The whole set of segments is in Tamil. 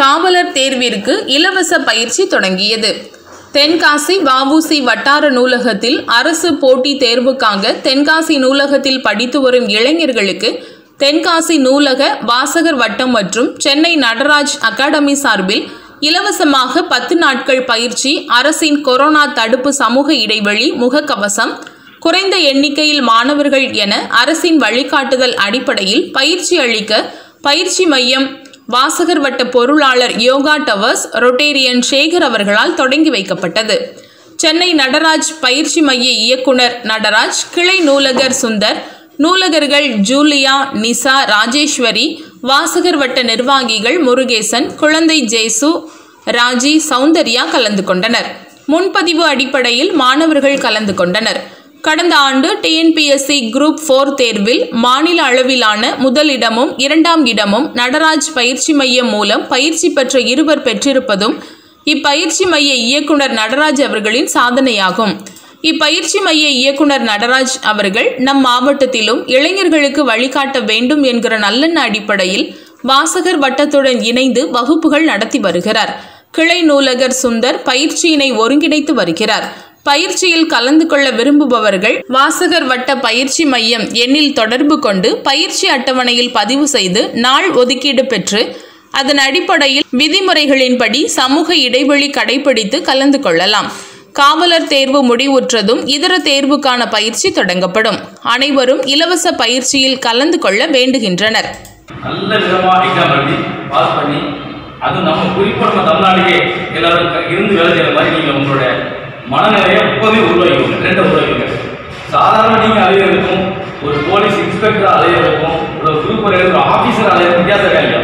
காவலர் தேர்விற்கு இலவச பயிற்சி தொடங்கியது தென்காசி வஉசி வட்டார நூலகத்தில் அரசு போட்டித் தேர்வுக்காக தென்காசி நூலகத்தில் படித்து வரும் இளைஞர்களுக்கு தென்காசி நூலக வாசகர் வட்டம் மற்றும் சென்னை நடராஜ் அகாடமி சார்பில் இலவசமாக பத்து நாட்கள் பயிற்சி அரசின் கொரோனா தடுப்பு சமூக இடைவெளி முகக்கவசம் குறைந்த எண்ணிக்கையில் மாணவர்கள் என அரசின் வழிகாட்டுதல் அடிப்படையில் பயிற்சி அளிக்க பயிற்சி மையம் வாசகர் வட்ட பொருளாளர் யோகா டவர்ஸ் ரொட்டேரியன் சேகர் அவர்களால் தொடங்கி வைக்கப்பட்டது சென்னை நடராஜ் பயிற்சி மைய இயக்குனர் நடராஜ் கிளை நூலகர் சுந்தர் நூலகர்கள் ஜூலியா நிசா ராஜேஸ்வரி வாசகர் வட்ட நிர்வாகிகள் முருகேசன் குழந்தை ஜேசு ராஜி சௌந்தர்யா கலந்து கொண்டனர் முன்பதிவு அடிப்படையில் மாணவர்கள் கலந்து கொண்டனர் கடந்த ஆண்டு டிஎன்பிஎஸ்சி குரூப் ஃபோர் தேர்வில் மாநில அளவிலான முதலிடமும் இரண்டாம் இடமும் நடராஜ் பயிற்சி மையம் மூலம் பயிற்சி பெற்ற இருவர் பெற்றிருப்பதும் இப்பயிற்சி மைய இயக்குனர் நடராஜ் அவர்களின் சாதனையாகும் இப்பயிற்சி மைய இயக்குனர் நடராஜ் அவர்கள் நம் மாவட்டத்திலும் இளைஞர்களுக்கு வழிகாட்ட வேண்டும் என்கிற நல்லெண்ண அடிப்படையில் வாசகர் வட்டத்துடன் இணைந்து வகுப்புகள் நடத்தி வருகிறார் கிளை நூலகர் சுந்தர் பயிற்சியினை ஒருங்கிணைத்து வருகிறார் பயிற்சியில் கலந்து கொள்ள விரும்புபவர்கள் வாசகர் வட்ட பயிற்சி மையம் எண்ணில் தொடர்பு கொண்டு பயிற்சி அட்டவணையில் பதிவு செய்து நாள் ஒதுக்கீடு பெற்று அதன் அடிப்படையில் விதிமுறைகளின்படி சமூக இடைவெளி கடைபிடித்து கலந்து கொள்ளலாம் காவலர் தேர்வு முடிவுற்றதும் இதர தேர்வுக்கான பயிற்சி தொடங்கப்படும் அனைவரும் இலவச பயிற்சியில் கலந்து கொள்ள வேண்டுகின்றனர் நல்ல விதமாக எக்ஸாம் எழுதி பாஸ் பண்ணி அதுவும் நம்ம குறிப்பாக நம்ம தமிழ்நாட்டுக்கே எல்லாரும் க- இருந்து வேலை செய்கிற மாதிரி நீங்கள் உங்களோட மனநிலையை எப்போவுமே உருவாக்கிக்கோங்க ட்ரெண்டை உருவாக்கிக்கோங்க சாதாரண நீங்கள் அலையிறதுக்கும் ஒரு போலீஸ் இன்ஸ்பெக்டர் அலையிறதுக்கும் ஒரு சூப்பர் ஒரு ஆஃபீஸர் அலையிறது வித்தியாசம் இருக்கா இல்லையா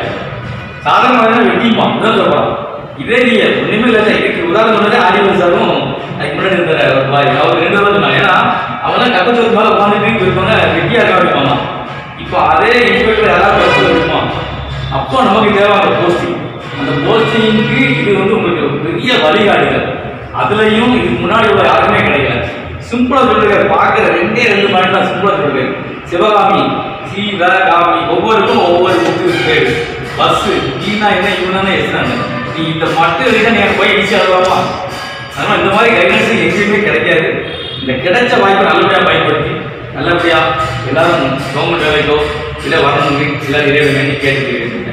சாதாரண வெட்டிமா தான் சொல்லலாம் இதே நீங்க ஒண்ணுமே இல்லை இதுக்கு உதாரணம் சொன்னதே ஆரியவர் சாரும் அதுக்கு முன்னாடி இருந்த ஒரு பாய் அவர் ரெண்டு பேரும் சொன்னாங்க ஏன்னா அவங்களாம் கட்டத்துக்கு மேலே உட்காந்துட்டு இருப்பாங்க வெட்டியா இருக்க இருப்பாங்க இப்போ அதே இன்ஸ்பெக்டர் யாராவது ஒருத்தர் இருப்பான் அப்போ நமக்கு தேவை அந்த போஸ்டிங் அந்த போஸ்டிங்க்கு இது வந்து உங்களுக்கு ஒரு பெரிய வழிகாட்டுதல் அதுலயும் இதுக்கு முன்னாடி உள்ள யாருமே கிடைக்கல சிம்பிளா சொல்லுங்க பார்க்குற ரெண்டே ரெண்டு பாயிண்ட் தான் சிம்பிளா சொல்லுங்க சிவகாமி சிவகாமி ஒவ்வொருக்கும் ஒவ்வொரு புக்கு பேர் பஸ் நீனா என்ன இவனா எஸ் நீ இந்த மட்டும் எழுதினா நீ அங்க போய் ஈஸியாக எழுதலாமா அதனால இந்த மாதிரி கைடன்ஸ் எங்கேயுமே கிடைக்காது இந்த கிடைச்ச வாய்ப்பை நல்லபடியாக பயன்படுத்தி நல்லபடியாக எல்லாரும் கவர்மெண்ட் வேலைக்கோ இல்லை வரணும் எல்லாரும் இறைவன் கேட்டுக்கிறேன்